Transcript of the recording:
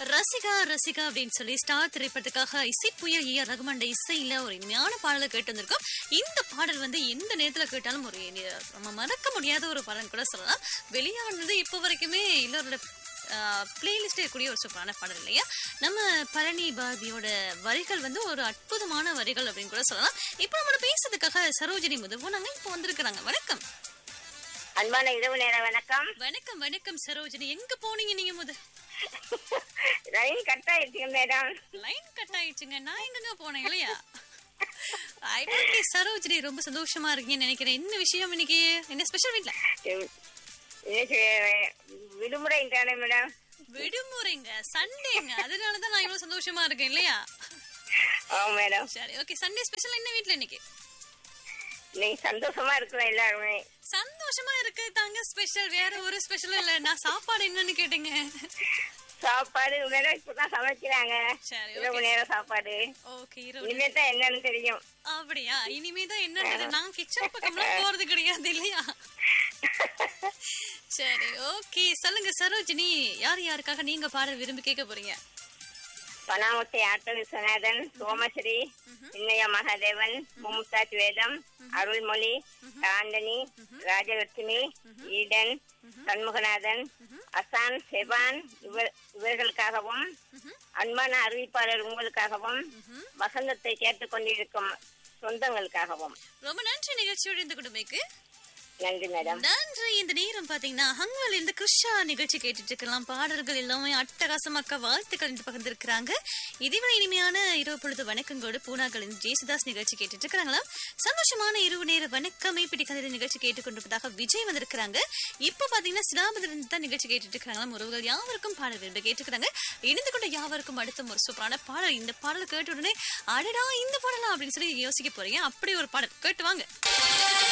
ரசிகா ரசிகா அப்படின்னு சொல்லி ஸ்டார் திரைப்படத்துக்காக இசை புயல் ஏ ரகுமான் இசையில ஒரு இனிமையான பாடலை கேட்டு வந்திருக்கோம் இந்த பாடல் வந்து எந்த நேரத்துல கேட்டாலும் ஒரு இனி- நம்ம மறக்க முடியாத ஒரு பாடல் கூட சொல்லலாம் வெளியானது இப்போ வரைக்குமே எல்லாரோட பிளேலிஸ்ட் இருக்கக்கூடிய ஒரு சூப்பரான பாடல் இல்லையா நம்ம பழனி பாரதியோட வரிகள் வந்து ஒரு அற்புதமான வரிகள் அப்படின்னு கூட சொல்லலாம் இப்போ நம்ம பேசுறதுக்காக சரோஜினி முதுவும் நாங்க இப்போ வந்திருக்கிறாங்க வணக்கம் அன்பான இரவு நேர வணக்கம் வணக்கம் வணக்கம் சரோஜினி எங்க போனீங்க நீங்க முத ரயில் கட் ஆயிடுச்சு மேடம் லைன் கட் ஆயிடுச்சுங்க நான் எங்கங்க போனேன் இல்லையா ஐ ஓகே சரோஜினி ரொம்ப சந்தோஷமா இருக்கீங்கன்னு நினைக்கிறேன் என்ன விஷயம் இன்னைக்கு என்ன ஸ்பெஷல் வீட்ல இன்னைக்கு விடுமுறை தானே மேடம் விடுமுறைங்க சண்டேங்க அதனால தான் நான் இவ்வளவு சந்தோஷமா இருக்கேன் இல்லையா ஆமா மேடம் சரி ஓகே சண்டே ஸ்பெஷல் என்ன வீட்ல இன்னைக்கு இன்னைக்கு சந்தோஷமா இருக்கிறோம் எல்லாருமே சந்தோஷமா இருக்கு தாங்க ஸ்பெஷல் வேற ஒரு ஸ்பெஷலும் இல்ல நான் சாப்பாடு என்னன்னு கேட்டேங்க சாப்பாடு மேடம் இப்பதான் சமைக்கிறாங்க சரி இரவு ஓகே நேர சாப்பாடு ஓகே இரவு இனிமே தான் என்னன்னு தெரியும் அப்படியா இனிமேதான் என்னன்றது நான் கிச்சன் பக்கம்லாம் போறது கிடையாது இல்லையா சரி ஓகே சொல்லுங்க சரோஜினி யார் யாருக்காக நீங்க பாடல் விரும்பி கேட்க போறீங்க பனாமுத்தை ஆட்டல் விஸ்வநாதன் சோமஸ்ரீ இன்னைய மகாதேவன் மும்தாஜ் வேதம் அருள்மொழி சாந்தனி ராஜலட்சுமி ஈடன் சண்முகநாதன் அசான் செபான் இவர் இவர்களுக்காகவும் அன்பான அறிவிப்பாளர் உங்களுக்காகவும் வசந்தத்தை கேட்டுக் கொண்டிருக்கும் சொந்தங்களுக்காகவும் ரொம்ப நன்றி நிகழ்ச்சியோட இந்த குடும்பக்கு நன்றி மேடம் நன்றி இந்த நேரம் பாத்தீங்கன்னா ஹங்கல் இருந்து கிருஷ்ணா நிகழ்ச்சி கேட்டுட்டு இருக்கலாம் பாடல்கள் எல்லாமே அட்டகாசமாக்க வாழ்த்துக்கள் என்று பகிர்ந்திருக்கிறாங்க இதுவரை இனிமையான இரவு பொழுது வணக்கங்களோடு பூனாக்கள் இருந்து ஜேசுதாஸ் நிகழ்ச்சி கேட்டுட்டு இருக்கிறாங்களாம் சந்தோஷமான இரவு நேர வணக்கமே பிடிக்காத நிகழ்ச்சி கேட்டுக்கொண்டிருப்பதாக விஜய் வந்திருக்கிறாங்க இப்ப பாத்தீங்கன்னா சிலாபதில இருந்து தான் நிகழ்ச்சி கேட்டுட்டு இருக்காங்களாம் உறவுகள் யாவருக்கும் பாடல் விரும்பி கேட்டுக்கிறாங்க இணைந்து கொண்ட யாவருக்கும் அடுத்த ஒரு சூப்பரான பாடல் இந்த பாடல் கேட்ட உடனே அடடா இந்த பாடலா அப்படின்னு சொல்லி யோசிக்க போறீங்க அப்படி ஒரு பாடல் கேட்டு வாங்க